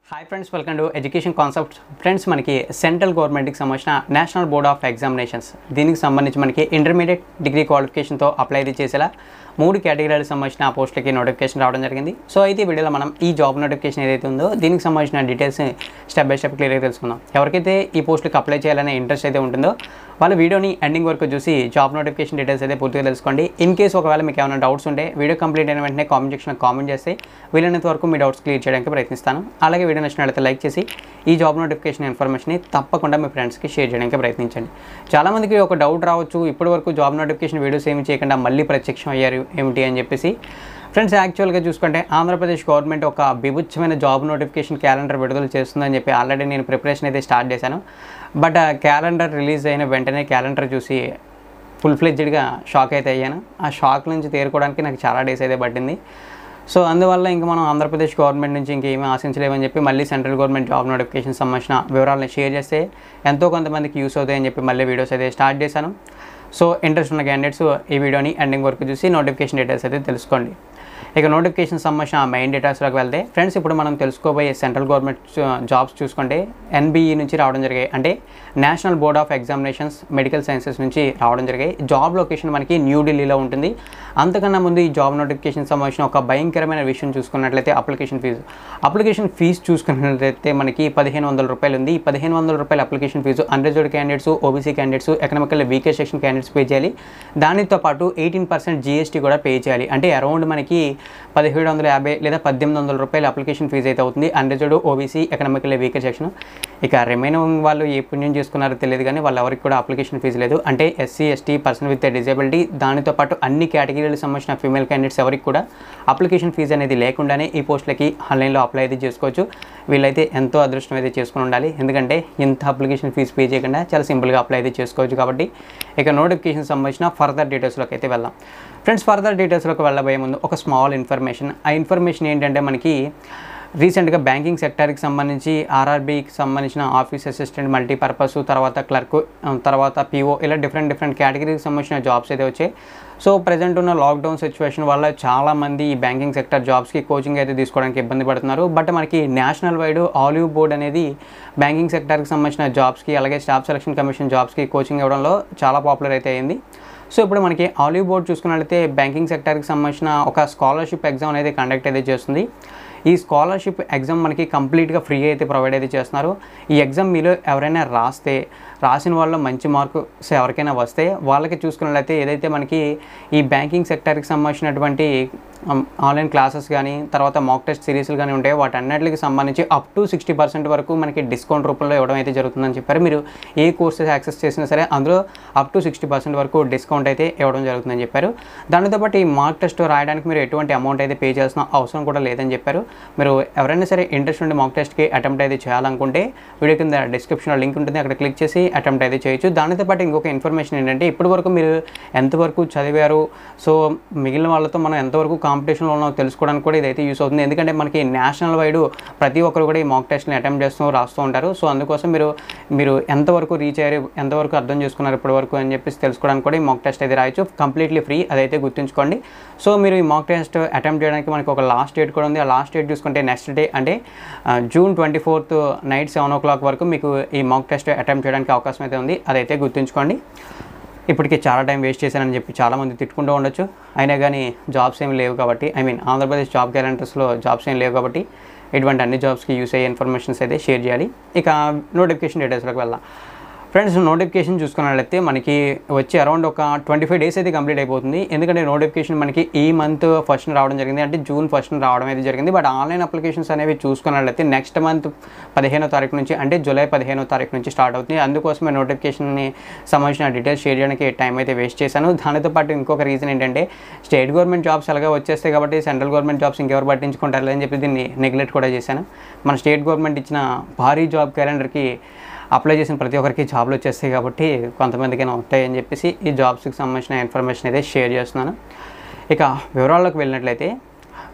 hi friends welcome to education concepts friends మనకి central గవర్నమెంట్కి సంబంధించిన నేషనల్ బోర్డ్ ఆఫ్ ఎగ్జామినేషన్స్ దీనికి సంబంధించి మనకి ఇంటర్మీడియట్ డిగ్రీ క్వాలిఫికేషన్తో అప్లై అయితే చేసేలా మూడు కేటగిరీలకు సంబంధించిన పోస్టులకి నోటిఫికేషన్ రావడం జరిగింది సో అయితే ఈ వీడియోలో మనం ఈ జాబ్ నోటిఫికేషన్ ఏదైతే ఉందో దీనికి సంబంధించిన డీటెయిల్స్ స్టెప్ బై స్టెప్ క్లియర్గా తెలుసుకుందాం ఎవరికైతే ఈ పోస్టులకు అప్లై చేయాలనే ఇంట్రెస్ట్ అయితే ఉంటుందో వాళ్ళ వీడియోని ఎండింగ్ వరకు చూసి జాబ్ నోటిఫికేషన్ డీటెయిల్స్ అయితే పూర్తిగా తెలుసుకోండి ఇన్ కేస్ ఒకవేళ మీకు ఏమైనా డౌట్స్ ఉంటే వీడియో కంప్లీట్ అయిన వెంటనే కామెంట్ సెక్షన్లో కామెంట్ చేస్తే వీలైనంత వరకు మీ డౌట్స్ క్లియర్ చేయడానికి ప్రయత్నిస్తాను అలాగే వీడియో నచ్చినట్లయితే లైక్ చేసి ఈ జాబ్ నోటిఫికేషన్ ఇన్ఫర్మేషన్ని తప్పకుండా మీ ఫ్రెండ్స్కి షేర్ చేయడానికి ప్రయత్నించండి చాలామందికి ఒక డౌట్ రావచ్చు ఇప్పటి వరకు జాబ్ నోటిఫికేషన్ వీడియోస్ ఏమి చేయకుండా మళ్ళీ ప్రత్యక్షం అయ్యారు ఏమిటి అని చెప్పేసి ఫ్రెండ్స్ యాక్చువల్గా చూసుకుంటే ఆంధ్రప్రదేశ్ గవర్నమెంట్ ఒక బిభుత్సమైన జాబ్ నోటిఫికేషన్ క్యాలెండర్ విడుదల చేస్తుందని చెప్పి ఆల్రెడీ నేను ప్రిపరేషన్ అయితే స్టార్ట్ చేశాను బట్ ఆ క్యాలెండర్ రిలీజ్ అయిన వెంటనే క్యాలెండర్ చూసి ఫుల్ ఫ్లెడ్జ్డ్గా షాక్ అయితే అయ్యాను ఆ షాక్ నుంచి తేరుకోవడానికి నాకు చాలా డేస్ అయితే పట్టింది సో అందువల్ల ఇంకా మనం ఆంధ్రప్రదేశ్ గవర్నమెంట్ నుంచి ఇంకేమీ ఆశించలేమని చెప్పి మళ్ళీ సెంట్రల్ గవర్నమెంట్ జాబ్ నోటిఫికేషన్ సంబంధించిన వివరాలను షేర్ చేస్తే ఎంతో కొంతమందికి యూస్ అవుతాయని చెప్పి మళ్ళీ వీడియోస్ అయితే స్టార్ట్ చేశాను సో ఇంట్రెస్ట్ ఉన్న క్యాండిడేట్స్ ఈ వీడియోని ఎండింగ్ వరకు చూసి నోటిఫికేషన్ డీటెయిల్స్ అయితే తెలుసుకోండి ఇక నోటిఫికేషన్ సంబంధించిన మెయిన్ డీటెయిల్స్లోకి వెళ్తే ఫ్రెండ్స్ ఇప్పుడు మనం తెలుసుకోబోయే సెంట్రల్ గవర్నమెంట్ జాబ్స్ చూసుకుంటే ఎన్బిఈ నుంచి రావడం జరిగాయి అంటే national board of examinations medical sciences నుంచి రావడం జరిగాయి జాబ్ లొకేషన్ మనకి న్యూఢిల్లీలో ఉంటుంది అంతకన్నా ముందు ఈ జాబ్ నోటిఫికేషన్ సంబంధించిన ఒక భయంకరమైన విషయం చూసుకున్నట్లయితే అప్లికేషన్ ఫీజు అప్లికేషన్ ఫీజు చూసుకున్నట్లయితే మనకి పదిహేను వందల రూపాయలు ఉంది ఈ పదిహేను వందల రూపాయల application fee unreserved candidates OBC candidates economical weaker section candidates pay చేయాలి దానితో పాటు ఎయిటీన్ పర్సెంట్ జీఎస్టీ కూడా పే చేయాలి అంటే అరౌండ్ మనకి పదిహేడు వందల యాభై లేదా పద్దెనిమిది వందల రూపాయల అప్లికేషన్ ఫీజు అయితే అవుతుంది unreserved OBC economical weaker section ఇక రిమైనింగ్ వాళ్ళు ఏ పుణ్యం చేసుకున్నారో తెలియదు కానీ వాళ్ళ ఎవరికి కూడా అప్లికేషన్ ఫీజు లేదు అంటే SC ST person with disability దానితో పాటు అన్ని కేటగిరీలకు సంబంధించిన ఫీమేల్ క్యాండిడేట్స్ ఎవరికి కూడా అప్లికేషన్ ఫీజు అనేది లేకుండానే ఈ పోస్టులకి ఆన్లైన్లో అప్లై అయితే చేసుకోవచ్చు వీళ్ళైతే ఎంతో అదృష్టం అయితే చేసుకుని ఉండాలి ఎందుకంటే ఇంత అప్లికేషన్ ఫీజు పే చేయకుండా చాలా సింపుల్గా అప్లై అయితే చేసుకోవచ్చు కాబట్టి ఇక నోటిఫికేషన్ సంబంధించిన ఫర్దర్ డీటెయిల్స్లోకి అయితే వెళ్దాం ఫ్రెండ్స్ ఫర్దర్ డీటెయిల్స్లోకి వెళ్ళబోయే ముందు ఒక స్మాల్ ఇన్ఫర్మేషన్ ఆ ఇన్ఫర్మేషన్ ఏంటంటే మనకి రీసెంట్గా బ్యాంకింగ్ సెక్టర్కి సంబంధించి ఆర్ఆర్బీకి సంబంధించిన ఆఫీస్ అసిస్టెంట్ మల్టీపర్పస్ తర్వాత క్లర్క్ తర్వాత పీఓ ఇలా డిఫరెంట్ డిఫరెంట్ కేటగిరీకి సంబంధించిన జాబ్స్ అయితే వచ్చాయి సో ప్రజెంట్ ఉన్న లాక్డౌన్ సిచ్యువేషన్ వల్ల చాలామంది ఈ బ్యాంకింగ్ సెక్టర్ జాబ్స్కి కోచింగ్ అయితే తీసుకోవడానికి ఇబ్బంది పడుతున్నారు బట్ మనకి నేషనల్ వైడ్ ఆలివ్ బోర్డ్ అనేది బ్యాంకింగ్ సెక్టర్కి సంబంధించిన జాబ్స్కి అలాగే స్టాఫ్ సెలక్షన్ కమిషన్ జాబ్స్కి కోచింగ్ ఇవ్వడంలో చాలా పాపులర్ అయితే అయింది సో ఇప్పుడు మనకి ఆలివ్ బోర్డ్ చూసుకున్నట్లయితే బ్యాంకింగ్ సెక్టర్కి సంబంధించిన ఒక స్కాలర్షిప్ ఎగ్జామ్ అనేది కండక్ట్ అయితే చేస్తుంది ఈ స్కాలర్షిప్ ఎగ్జామ్ మనకి కంప్లీట్గా ఫ్రీ అయితే ప్రొవైడ్ అయితే చేస్తున్నారు ఈ ఎగ్జామ్ మీలో ఎవరైనా రాస్తే రాసిన వాళ్ళు మంచి మార్క్స్ ఎవరికైనా వస్తే వాళ్ళకి చూసుకున్నట్లయితే ఏదైతే మనకి ఈ బ్యాంకింగ్ సెక్టర్కి సంబంధించినటువంటి ఆన్లైన్ క్లాసెస్ కానీ తర్వాత మాక్ టెస్ట్ సిరీస్లు కానీ ఉంటాయి వాటన్నిటికి సంబంధించి అప్ టు సిక్స్టీ పర్సెంట్ వరకు మనకి డిస్కౌంట్ రూపంలో ఇవ్వడం అయితే జరుగుతుందని చెప్పారు మీరు ఏ కోర్సెస్ యాక్సెస్ చేసినా సరే అందులో అప్ టు సిక్స్టీ పర్సెంట్ వరకు డిస్కౌంట్ అయితే ఇవ్వడం జరుగుతుందని చెప్పారు దానితో పాటు ఈ మార్క్ టెస్ట్ రాయడానికి మీరు ఎటువంటి అమౌంట్ అయితే పే చేయాల్సిన అవసరం కూడా లేదని చెప్పారు మీరు ఎవరైనా సరే ఇంట్రెస్ట్ ఉండి మాక్ టెస్ట్కి అటెంప్ట్ అయితే చేయాలనుకుంటే వీడియో కింద డిస్క్రిప్షన్లో లింక్ ఉంటుంది అక్కడ క్లిక్ చేసి అటెంప్ట్ అయితే చేయొచ్చు దానితో పాటు ఇంకొక ఇన్ఫర్మేషన్ ఏంటంటే ఇప్పటి వరకు మీరు ఎంతవరకు చదివారు సో మిగిలిన వాళ్ళతో మనం ఎంతవరకు కాంపిటీషన్లో ఉన్నామో తెలుసుకోవడానికి కూడా ఇదైతే యూస్ అవుతుంది ఎందుకంటే మనకి నేషనల్ వైడ్ ప్రతి ఒక్కరు కూడా ఈ మాక్ టెస్ట్ని అటెంప్ట్ చేస్తూ రాస్తూ ఉంటారు సో అందుకోసం మీరు మీరు ఎంతవరకు రీచ్ అయ్యారు ఎంతవరకు అర్థం చేసుకున్నారు ఇప్పటి వరకు అని చెప్పేసి తెలుసుకోవడానికి కూడా ఈ మాక్ టెస్ట్ అయితే రాయొచ్చు కంప్లీట్లీ ఫ్రీ అదైతే గుర్తుంచుకోండి సో మీరు ఈ మాక్ టెస్ట్ అటెంప్ట్ చేయడానికి మనకి ఒక లాస్ట్ డేట్ కూడా ఉంది ఆ లాస్ట్ డేట్ చూసుకుంటే నెక్స్ట్ డే అంటే June twenty fourth night seven o'clock వరకు మీకు ఈ మాక్ టెస్ట్ అటెంప్ట్ చేయడానికి అవకాశం అయితే ఉంది అదైతే గుర్తుంచుకోండి ఇప్పటికే చాలా టైం వేస్ట్ చేశానని చెప్పి చాలామంది తిట్టుకుంటూ ఉండొచ్చు అయినా కానీ జాబ్స్ ఏమి లేవు కాబట్టి ఐ మీన్ ఆంధ్రప్రదేశ్ జాబ్ క్యాలెండర్స్లో జాబ్స్ ఏం లేవు కాబట్టి ఇటువంటి అన్ని జాబ్స్కి యూస్ అయ్యే ఇన్ఫర్మేషన్స్ అయితే షేర్ చేయాలి ఇక నోటిఫికేషన్ డీటెయిల్స్లోకి వెళ్దాం ఫ్రెండ్స్ నోటిఫికేషన్ చూసుకున్నట్లయితే మనకి వచ్చి అరౌండ్ ఒక ట్వంటీ ఫైవ్ డేస్ అయితే కంప్లీట్ అయిపోతుంది ఎందుకంటే నోటిఫికేషన్ మనకి ఈ మంత్ ఫస్ట్ రావడం జరిగింది అంటే జూన్ ఫస్ట్ రావడం అయితే జరిగింది బట్ ఆన్లైన్ అప్లికేషన్స్ అనేవి చూసుకున్నట్లయితే నెక్స్ట్ మంత్ పదిహేనో తారీఖు నుంచి అంటే జూలై పదిహేనో తారీఖు నుంచి స్టార్ట్ అవుతుంది అందుకోసమే నోటిఫికేషన్ని సంబంధించిన డీటెయిల్స్ షేర్ చేయడానికి టైం అయితే వేస్ట్ చేశాను దానితో పాటు ఇంకొక రీజన్ ఏంటంటే స్టేట్ గవర్నమెంట్ జాబ్స్ అలాగే వచ్చేస్తాయి కాబట్టి సెంట్రల్ గవర్నమెంట్ జాబ్స్ ఇంకెవరు పట్టించుకుంటారు అని చెప్పి దీన్ని నెగ్లెక్ట్ కూడా చేశాను మన స్టేట్ గవర్నమెంట్ ఇచ్చిన భారీ జాబ్ క్యాలెండర్కి అప్లై చేసిన ప్రతి ఒక్కరికి జాబ్లు వచ్చేస్తాయి కాబట్టి కొంతమందికైనా ఉంటాయని చెప్పేసి ఈ జాబ్స్కి సంబంధించిన ఇన్ఫర్మేషన్ అయితే షేర్ చేస్తున్నాను ఇక వివరాల్లోకి వెళ్ళినట్లయితే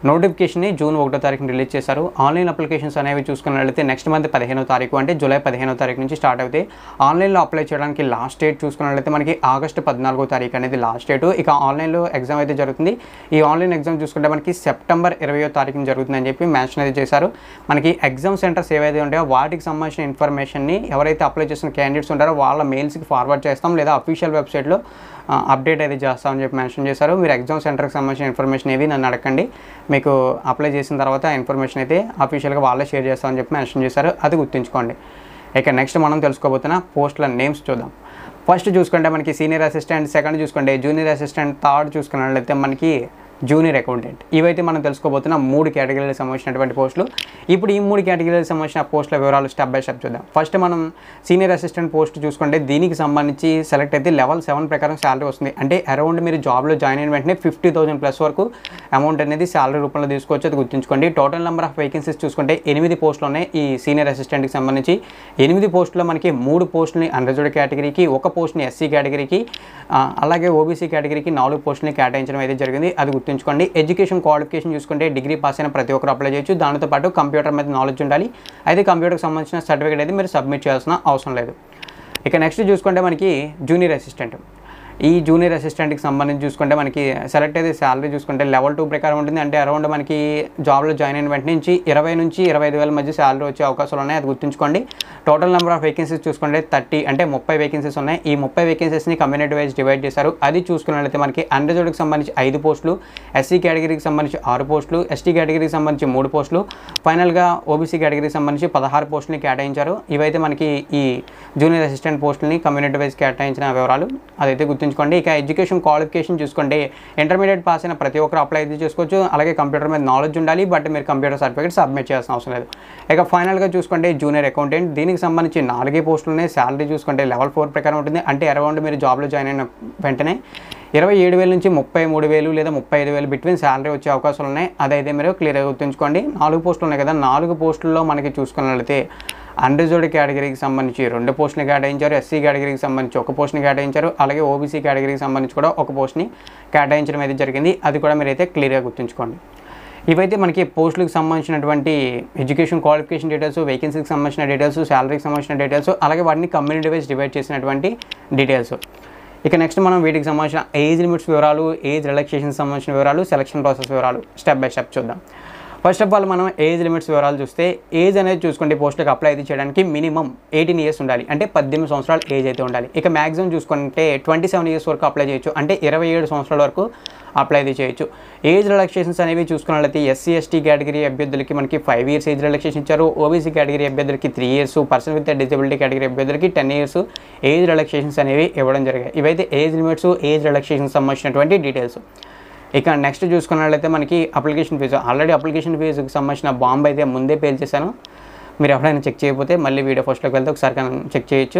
నోటిఫికేషన్ని జూన్ ఒకటో తారీఖున రిలీజ్ చేశారు ఆన్లైన్ అప్లికేషన్స్ అనేవి చూసుకున్నట్లయితే నెక్స్ట్ మంత్ పదిహేనో తారీఖు అంటే జూలై పదిహేనో తారీఖు నుంచి స్టార్ట్ అవుతాయి ఆన్లైన్లో అప్లై చేయడానికి లాస్ట్ డేట్ చూసుకున్నట్లయితే మనకి ఆగస్టు పద్నాలుగో తారీఖు అనేది లాస్ట్ డేట్ ఇక ఆన్లైన్లో ఎగ్జామ్ అయితే జరుగుతుంది ఈ ఆన్లైన్ ఎగ్జామ్ చూసుకుంటే మనకి సెప్టెంబర్ ఇరవయో తారీఖున జరుగుతుందని చెప్పి మెన్షన్ అయితే చేశారు మనకి ఎగ్జామ్ సెంటర్స్ ఏవైతే ఉంటాయో వాటికి సంబంధించిన ఇన్ఫర్మేషన్ని ఎవరైతే అప్లై చేసిన క్యాండిడేట్స్ ఉంటారో వాళ్ళ మెయిల్స్కి ఫార్వర్డ్ చేస్తాం లేదా అఫీషియల్ వెబ్సైట్లో అప్డేట్ అయితే చేస్తామని చెప్పి మెన్షన్ చేశారు మీరు ఎగ్జామ్ సెంటర్కి సంబంధించిన ఇన్ఫర్మేషన్ ఏవి నన్ను అడగండి మీకు అప్లై చేసిన తర్వాత ఆ ఇన్ఫర్మేషన్ అయితే అఫీషియల్గా వాళ్ళే షేర్ చేస్తామని చెప్పి మెన్షన్ చేశారు అది గుర్తుంచుకోండి ఇక నెక్స్ట్ మనం తెలుసుకోబోతున్న పోస్టుల నేమ్స్ చూద్దాం ఫస్ట్ చూసుకుంటే మనకి సీనియర్ అసిస్టెంట్ సెకండ్ చూసుకుంటే జూనియర్ అసిస్టెంట్ థర్డ్ చూసుకున్నట్లయితే మనకి జూనియర్ అకౌంటెంట్ ఇవైతే మనం తెలుసుకోబోతున్న మూడు కేటగిరీలకు సంబంధించినటువంటి పోస్టులు ఇప్పుడు ఈ మూడు కేటగిరీలకు సంబంధించిన పోస్టుల వివరాలు స్టెప్ బై స్టెప్ చూద్దాం ఫస్ట్ మనం సీనియర్ అసిస్టెంట్ పోస్ట్ చూసుకుంటే దీనికి సంబంధించి సెలెక్ట్ అయితే లెవెల్ సెవెన్ ప్రకారం శాలరీ వస్తుంది అంటే అరౌండ్ మీరు జాబ్లో జాయిన్ అయిన వెంటనే ఫిఫ్టీ థౌసండ్ ప్లస్ వరకు అమౌంట్ అనేది శాలరీ రూపంలో తీసుకోవచ్చు అది గుర్తుంచుకోండి టోటల్ నెంబర్ ఆఫ్ వేకెన్సీస్ చూసుకుంటే ఎనిమిది పోస్టులు ఉన్నాయి ఈ సీనియర్ అసిస్టెంట్కి సంబంధించి ఎనిమిది పోస్టుల్లో మనకి మూడు పోస్టులని అన్రిజర్వ్డ్ కేటగిరీకి ఒక పోస్ట్ని ఎస్సీ కేటగిరీకి ఆ, అలాగే ఓబీసీ కేటగిరీకి నాలుగు పోస్టులని కేటాయించడం అయితే జరిగింది అది గుర్తుంచుకోండి ఎడ్యుకేషన్ క్వాలిఫికేషన్ చూసుకుంటే డిగ్రీ పాస్ అయిన ప్రతి ఒక్కరు అప్లై చేయొచ్చు దానితో పాటు కంప్యూటర్ మీద నాలెడ్జ్ ఉండాలి అయితే కంప్యూటర్కి సంబంధించిన సర్టిఫికేట్ అయితే మీరు సబ్మిట్ చేయాల్సిన అవసరం లేదు ఇక నెక్స్ట్ చూసుకుంటే మనకి జూనియర్ అసిస్టెంట్ ఈ జూనియర్ అసిస్టెంట్కి సంబంధించి చూసుకుంటే మనకి సెలెక్ట్ అయితే శాలరీ చూసుకుంటే లెవెల్ టూ ప్రకారం ఉంటుంది అంటే అరౌండ్ మనకి జాబ్లో జాయిన్ అయిన వెంటనే నుంచి ఇరవై నుంచి ఇరవై ఐదు వేల మధ్య శాలరీ వచ్చే అవకాశాలు ఉన్నాయి అది గుర్తుంచుకోండి టోటల్ నెంబర్ ఆఫ్ వేకెన్సీస్ చూసుకుంటే థర్టీ అంటే ముప్పై వేకెన్సీస్ ఉన్నాయి ఈ ముప్పై వేకెన్సీస్ని కమ్యూనిటీ వైజ్ డివైడ్ చేశారు అది చూసుకున్నట్లయితే మనకి అన్రిజర్వ్డ్కి సంబంధించి ఐదు పోస్టులు ఎస్సీ కేటగిరీకి సంబంధించి ఆరు పోస్టులు ఎస్టీ కేటగిరీకి సంబంధించి మూడు పోస్టులు ఫైనల్గా ఓబీసీ కేటగిరీకి సంబంధించి పదహారు పోస్టులని కేటాయించారు ఇవైతే మనకి ఈ జూనియర్ అసిస్టెంట్ పోస్టులని కమ్యూనిటీ వైజ్ కేటాయించిన వివరాలు అదైతే గుర్తుంచుకోండి ఇక ఎడ్యుకేషన్ క్వాలిఫికేషన్ చూసుకోండి ఇంటర్మీడియట్ పాస్ అయిన ప్రతి ఒక్కరు అప్లై అయితే చేసుకోవచ్చు అలాగే కంప్యూటర్ మీద నాలెడ్జ్ ఉండాలి బట్ మీరు కంప్యూటర్ సర్టిఫికేట్ సబ్మిట్ చేయాల్సిన అవసరం లేదు ఇక ఫైనల్గా చూసుకోండి జూనియర్ అకౌంటెంట్ దీనికి సంబంధించి నాలుగే పోస్టులు ఉన్నాయి శాలరీ చూసుకుంటే లెవెల్ ఫోర్ ప్రకారం ఉంటుంది అంటే అరౌండ్ మీరు జాబ్లో జాయిన్ అయిన వెంటనే ఇరవై ఏడు వేల నుంచి ముప్పై మూడు వేలు లేదా ముప్పై ఐదు వేలు బిట్వీన్ శాలరీ వచ్చే అవకాశాలు ఉన్నాయి అదైతే మీరు క్లియర్గా గుర్తుంచుకోండి నాలుగు పోస్టులు ఉన్నాయి కదా నాలుగు పోస్టుల్లో మనకి చూసుకున్నట్లయితే అన్రిజర్వ్డ్ కేటగిరీకి సంబంధించి రెండు పోస్టుని కేటాయించారు ఎస్సీ కేటగిరీకి సంబంధించి ఒక పోస్ట్ని కేటాయించారు అలాగే ఓబీసీ కేటగిరీకి సంబంధించి కూడా ఒక పోస్ట్ని కేటాయించడం అయితే జరిగింది అది కూడా మీరైతే క్లియర్గా గుర్తుంచుకోండి ఇవైతే మనకి పోస్టులకు సంబంధించినటువంటి ఎడ్యుకేషన్ క్వాలిఫికేషన్ డీటెయిల్స్ వేకెన్సీకి సంబంధించిన డీటెయిల్స్ శాలరీకి సంబంధించిన డీటెయిల్స్ అలాగే వాటిని కమ్యూనిటీ వైజ్ డివైడ్ చేసినటువంటి డీటెయిల్స్ ఇక నెక్స్ట్ మనం వీటికి సంబంధించిన ఏజ్ లిమిట్స్ వివరాలు ఏజ్ రిలాక్సేషన్ సంబంధించిన వివరాలు సెలక్షన్ ప్రాసెస్ వివరాలు స్టెప్ బై స్టెప్ చూద్దాం ఫస్ట్ ఆఫ్ ఆల్ మనం ఏజ్ లిమిట్స్ వివరాలు చూస్తే ఏజ్ అనేది చూసుకుంటే పోస్టులకు అప్లై అయితే చేయడానికి మినిమం ఎయిటీన్ ఇయర్స్ ఉండాలి అంటే పద్దెనిమిది సంవత్సరాలు ఏజ్ అయితే ఉండాలి ఇక మ్యాక్సిమం చూసుకుంటే ట్వంటీ సెవెన్ ఇయర్స్ వరకు అప్లై చేయొచ్చు అంటే ఇరవై ఏడు సంవత్సరాల వరకు అప్లై అయితే చేయొచ్చు ఏజ్ రిలాక్సేషన్స్ అనేవి చూసుకున్నట్లయితే ఎస్సీ ఎస్టీ కేటగిరీ అభ్యర్థులకి మనకి ఫైవ్ ఇయర్స్ ఏజ్ రిలాక్సేషన్ ఇచ్చారు ఓబీసీ కేటగిరీ అభ్యర్థులకి three years person with disability category అభ్యర్థులకి టెన్ ఇయర్స్ ఏజ్ రిలాక్సేషన్స్ అనేవి ఇవ్వడం జరిగాయి ఇవైతే ఏజ్ లిమిట్స్ ఏజ్ రిలాక్సేషన్ సంబంధించినటువంటి డీటెయిల్స్ ఇక నెక్స్ట్ చూసుకున్నట్లయితే మనకి అప్లికేషన్ ఫీజు ఆల్రెడీ అప్లికేషన్ ఫీజుకి సంబంధించిన బాంబ్ అయితే ముందే పే చేశాను మీరు ఎవరైనా చెక్ చేయకపోతే మళ్ళీ వీడియో ఫస్ట్లోకి వెళ్తే ఒకసారి చెక్ చేయొచ్చు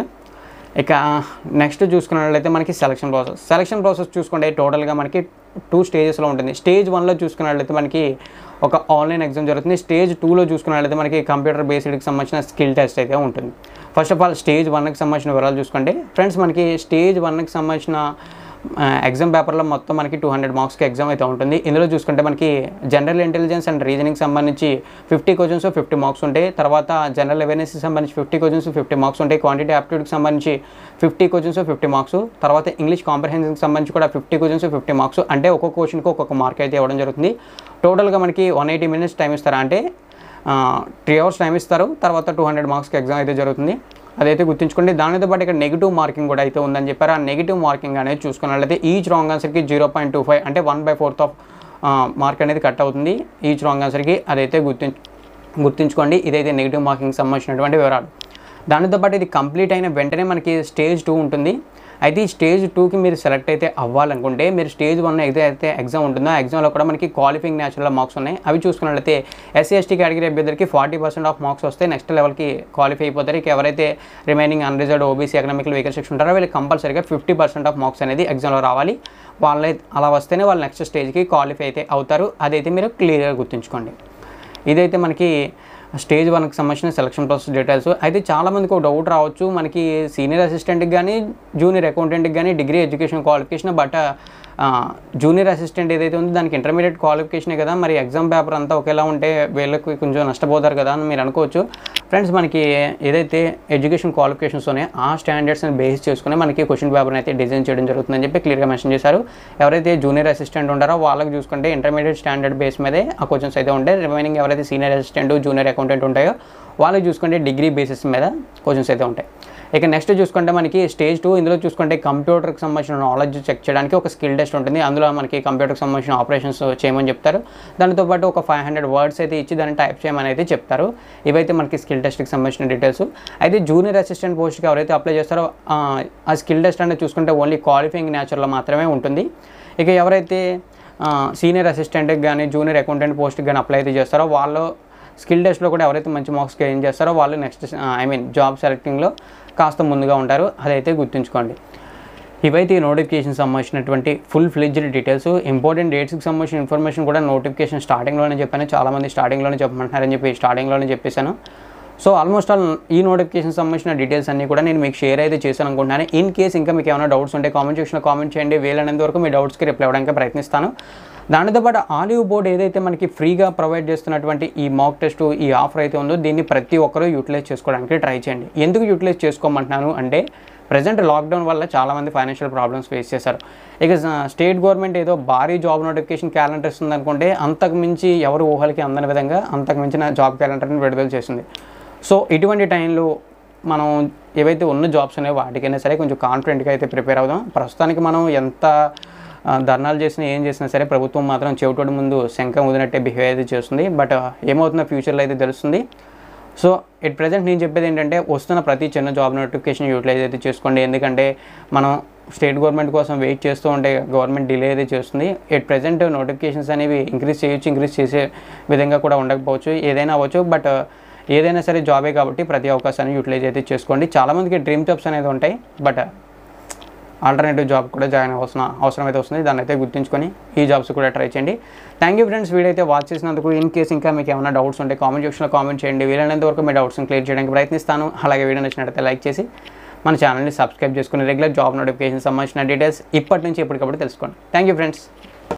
ఇక నెక్స్ట్ చూసుకున్నట్లయితే మనకి సెలక్షన్ ప్రాసెస్ సెలక్షన్ ప్రాసెస్ చూసుకుంటే టోటల్గా మనకి టూ స్టేజెస్లో ఉంటుంది స్టేజ్ వన్లో చూసుకున్నట్లయితే మనకి ఒక ఆన్లైన్ ఎగ్జామ్ జరుగుతుంది స్టేజ్ టూలో చూసుకున్నట్లయితే మనకి కంప్యూటర్ బేస్డ్కి సంబంధించిన స్కిల్ టెస్ట్ అయితే ఉంటుంది ఫస్ట్ ఆఫ్ ఆల్ స్టేజ్ వన్కి సంబంధించిన వివరాలు చూసుకోండి ఫ్రెండ్స్ మనకి స్టేజ్ వన్కి సంబంధించిన ఎగ్జామ్ పేపర్లో మొత్తం మనకి టూ హండ్రెడ్ మార్క్స్కి ఎగ్జామ్ అయితే ఉంటుంది ఇందులో చూసుకుంటే మనకి జనరల్ ఇంటెలిజెన్స్ అండ్ రీజనింగ్ సంబంధించి ఫిఫ్టీ క్వశ్చన్స్ ఫిఫ్టీ మార్క్స్ ఉంటాయి తర్వాత జనరల్ అవేర్నెస్కి సంబంధించి ఫిఫ్టీ క్వశ్చన్స్ ఫిఫ్టీ మార్క్స్ ఉంటాయి క్వాంటిటీ ఆప్టిట్యూడ్కి సంబంధించి ఫిఫ్టీ క్వశ్చన్స్ ఫిఫ్టీ మార్క్స్ తర్వాత ఇంగ్లీష్ కాంప్రహెన్షన్కి సంబంధించి కూడా ఫిఫ్టీ క్వశ్చన్స్ ఫిఫ్టీ మార్క్స్ అంటే ఒక్కొక్క క్వశ్చన్కి ఒక్కొక్క మార్క్ అయితే ఇవ్వడం జరుగుతుంది టోటల్గా మనకి వన్ ఎయిటీ మినిట్స్ టైం ఇస్తారా అంటే త్రీ అవర్స్ టైం ఇస్తారు తర్వాత టూ హండ్రెడ్ మార్క్స్కి ఎగ్జామ్ అయితే జరుగుతుంది అదైతే గుర్తుంచుకోండి దానితో పాటు ఇక్కడ నెగిటివ్ మార్కింగ్ కూడా అయితే ఉందని చెప్పారు ఆ నెగిటివ్ మార్కింగ్ అనేది చూసుకున్నట్లయితే ఈచ్ రాంగ్ ఆన్సర్కి జీరో పాయింట్ టూ ఫైవ్ అంటే one by fourth of mark అనేది కట్ అవుతుంది ఈచ్ రాంగ్ ఆన్సర్కి అదైతే గుర్తించు గుర్తుంచుకోండి ఇదైతే నెగిటివ్ మార్కింగ్ సంబంధించినటువంటి వివరాలు దానితో పాటు ఇది కంప్లీట్ అయిన వెంటనే మనకి స్టేజ్ టూ ఉంటుంది అయితే ఈ స్టేజ్ టూకి మీరు సెలెక్ట్ అయితే అవ్వాలనుకుంటే మీరు స్టేజ్ వన్ ఏదైతే ఎగ్జామ్ ఉంటుందో ఆ ఎగ్జామ్లో కూడా మనకి క్వాలిఫింగ్ న్యాచురల్ మార్క్స్ ఉన్నాయి అవి చూసుకున్నట్లయితే ఎస్సీ ఎస్టీ కేటగిరీ అభ్యర్థులకి ఫార్టీ పర్సెంట్ ఆఫ్ మార్క్స్ వస్తే నెక్స్ట్ లెవెల్కి క్వాలిఫై అయిపోతారు ఇక ఎవరైతే remaining unreserved OBC economical weaker section ఉంటారో వీళ్ళకి కంపల్సరీగా ఫిఫ్టీ పర్సెంట్ ఆఫ్ మార్క్స్ అనేది ఎగ్జామ్లో రావాలి వాళ్ళే అలా వస్తేనే వాళ్ళు నెక్స్ట్ స్టేజ్కి క్వాలిఫై అయితే అవుతారు అదైతే మీరు క్లియర్గా గుర్తుంచుకోండి ఇదైతే మనకి స్టేజ్ వన్కి సంబంధించిన సెలక్షన్ ప్రాసెస్ డీటెయిల్స్ అయితే చాలామందికి ఒక డౌట్ రావచ్చు మనకి సీనియర్ అసిస్టెంట్కి కానీ జూనియర్ అకౌంటెంట్కి కానీ degree education qualification but junior assistant ఏదైతే ఉందో దానికి ఇంటర్మీడియట్ క్వాలిఫికేషనే కదా మరి ఎగ్జామ్ పేపర్ అంతా ఒకేలా ఉంటే వీళ్ళకి కొంచెం నష్టపోతారు కదా అని మీరు అనుకోవచ్చు ఫ్రెండ్స్ మనకి ఏదైతే ఎడ్యుకేషన్ క్వాలిఫికేషన్స్ ఉన్నాయో ఆ స్టాండర్డ్స్ని బేస్ చేసుకుని మనకి క్వశ్చన్ పేపర్ని అయితే డిజైన్ చేయడం జరుగుతుందని చెప్పి క్లియర్గా మెన్షన్ చేశారు ఎవరైతే జూనియర్ అసిస్టెంట్ ఉంటారో వాళ్ళకి చూసుకుంటే ఇంటర్మీడియట్ స్టాండర్డ్ బేస్ మీదే ఆ క్వశ్చన్స్ అయితే ఉంటాయి రిమైనింగ్ ఎవరైతే సీనియర్ అసిస్టెంట్ జూనియర్ అకౌంటెంట్ ఉంటాయో వాళ్ళకి చూసుకుంటే డిగ్రీ బేసిస్ మీద క్వశ్చన్స్ అయితే ఉంటాయి ఇక నెక్స్ట్ చూసుకుంటే మనకి స్టేజ్ టూ ఇందులో చూసుకుంటే కంప్యూటర్కి సంబంధించిన నాలెడ్జ్ చెక్ చేయడానికి ఒక స్కిల్ టెస్ట్ ఉంటుంది అందులో మనకి కంప్యూటర్కి సంబంధించిన ఆపరేషన్స్ చేయమని చెప్తారు దానితో పాటు ఒక ఫైవ్ హండ్రెడ్ వర్డ్స్ అయితే ఇచ్చి దాన్ని టైప్ చేయమని అయితే చెప్తారు ఇవైతే మనకి స్కిల్ టెస్ట్కి సంబంధించిన డీటెయిల్స్ అయితే జూనియర్ అసిస్టెంట్ పోస్ట్కి ఎవరైతే అప్లై చేస్తారో ఆ, ఆ స్కిల్ టెస్ట్ అనేది చూసుకుంటే ఓన్లీ క్వాలిఫైయింగ్ నేచర్లో మాత్రమే ఉంటుంది ఇక ఎవరైతే సీనియర్ అసిస్టెంట్కి కానీ జూనియర్ అకౌంటెంట్ పోస్ట్కి కానీ అప్లై అయితే చేస్తారో వాళ్ళు స్కిల్ టెస్ట్లో కూడా ఎవరైతే మంచి మార్క్స్ గెయిన్ చేస్తారో వాళ్ళు నెక్స్ట్ ఐ మీన్ జాబ్ సెలెక్టింగ్లో కాస్త ముందుగా ఉంటారు అదైతే గుర్తుంచుకోండి ఇవైతే ఈ నోటిఫికేషన్ సంబంధించినటువంటి ఫుల్ ఫ్లెడ్జ్డ్ డీటెయిల్స్ ఇంపార్టెంట్ డేట్స్కి సంబంధించిన ఇన్ఫర్మేషన్ కూడా నోటిఫికేషన్ స్టార్టింగ్లోనే చెప్పాను చాలామంది స్టార్టింగ్లోనే చెప్పమంటున్నారని చెప్పి స్టార్టింగ్లోనే చెప్పేశాను సో ఆల్మోస్ట్ ఆల్ ఈ నోటిఫికేషన్ సంబంధించిన డీటెయిల్స్ అన్నీ కూడా నేను మీకు షేర్ అయితే చేశాను అనుకుంటున్నాను ఇన్ కేస్ ఇంకా మీకు ఏమైనా డౌట్స్ ఉంటే కామెంట్ సెక్షన్లో కామెంట్ చేయండి వీలైనంత వరకు మీ డౌట్స్కి రిప్లై అవ్వడానికి ప్రయత్నిస్తాను దానితో పాటు ఆలివ్ బోర్డ్ ఏదైతే మనకి ఫ్రీగా ప్రొవైడ్ చేస్తున్నటువంటి ఈ మాక్ టెస్ట్ ఈ ఆఫర్ అయితే ఉందో దీన్ని ప్రతి ఒక్కరూ యూటిలైజ్ చేసుకోవడానికి ట్రై చేయండి ఎందుకు యూటిలైజ్ చేసుకోమంటున్నాను అంటే ప్రజెంట్ లాక్డౌన్ వల్ల చాలామంది ఫైనాన్షియల్ ప్రాబ్లమ్స్ ఫేస్ చేశారు ఇక స్టేట్ గవర్నమెంట్ ఏదో భారీ జాబ్ నోటిఫికేషన్ క్యాలెండర్ ఇస్తుంది అనుకుంటే అంతకు మించి ఎవరు ఊహలకి అందని విధంగా అంతకు మించిన జాబ్ క్యాలెండర్ని విడుదల చేసింది సో ఇటువంటి టైంలో మనం ఏవైతే ఉన్న జాబ్స్ ఉన్నాయో వాటికైనా సరే కొంచెం కాన్ఫిడెంట్గా అయితే ప్రిపేర్ అవుదాం ప్రస్తుతానికి మనం ఎంత ఆ, ధర్నాలు చేసినా ఏం చేసినా సరే ప్రభుత్వం మాత్రం చెవిటోడి ముందు శంఖం వదినట్టే బిహేవ్ అయితే చేస్తుంది బట్ ఏమవుతుందో ఫ్యూచర్లో అయితే తెలుస్తుంది సో ఎట్ ప్రజెంట్ నేను చెప్పేది ఏంటంటే వస్తున్న ప్రతి చిన్న జాబ్ నోటిఫికేషన్ యూటిలైజ్ అయితే చేసుకోండి ఎందుకంటే మనం స్టేట్ గవర్నమెంట్ కోసం వెయిట్ చేస్తూ ఉంటే గవర్నమెంట్ డిలే అయితే చేస్తుంది ఎట్ ప్రజెంట్ నోటిఫికేషన్స్ అనేవి ఇంక్రీజ్ చేయొచ్చు ఇంక్రీజ్ చేసే విధంగా కూడా ఉండకపోవచ్చు ఏదైనా అవ్వచ్చు బట్ ఏదైనా సరే జాబే కాబట్టి ప్రతి అవకాశాన్ని యూటిలైజ్ అయితే చేసుకోండి చాలామందికి డ్రీమ్ జాబ్స్ అనేది ఉంటాయి బట్ ఆల్టర్నేటివ్ జాబ్ కూడా జాయిన్ అవ్వాల్సిన అవసరం అయితే వస్తుంది దాన్ని అయితే గుర్తుంచుకొని ఈ జాబ్స్ కూడా ట్రై చేయండి థ్యాంక్ యూ ఫ్రెండ్స్ వీడియో అయితే వాచ్ చేసినందుకు ఇన్ కేస్ ఇంకా మీకు ఏమైనా డౌట్స్ ఉంటే కామెంట్ సెక్షన్లో కామెంట్ చేయండి వీలైనంత వరకు మీ డౌట్స్ని క్లియర్ చేయడానికి ప్రయత్నిస్తాను అలాగే వీడియో నచ్చినట్లయితే లైక్ చేసి మన ఛానల్ని సబ్స్క్రైబ్ చేసుకుని రెగ్యులర్ జాబ్ నోటిఫికేషన్ సంబంధించిన డీటెయిల్స్ ఇప్పటి నుంచి ఎప్పటికప్పుడు తెలుసుకోండి థ్యాంక్ యూ ఫ్రెండ్స్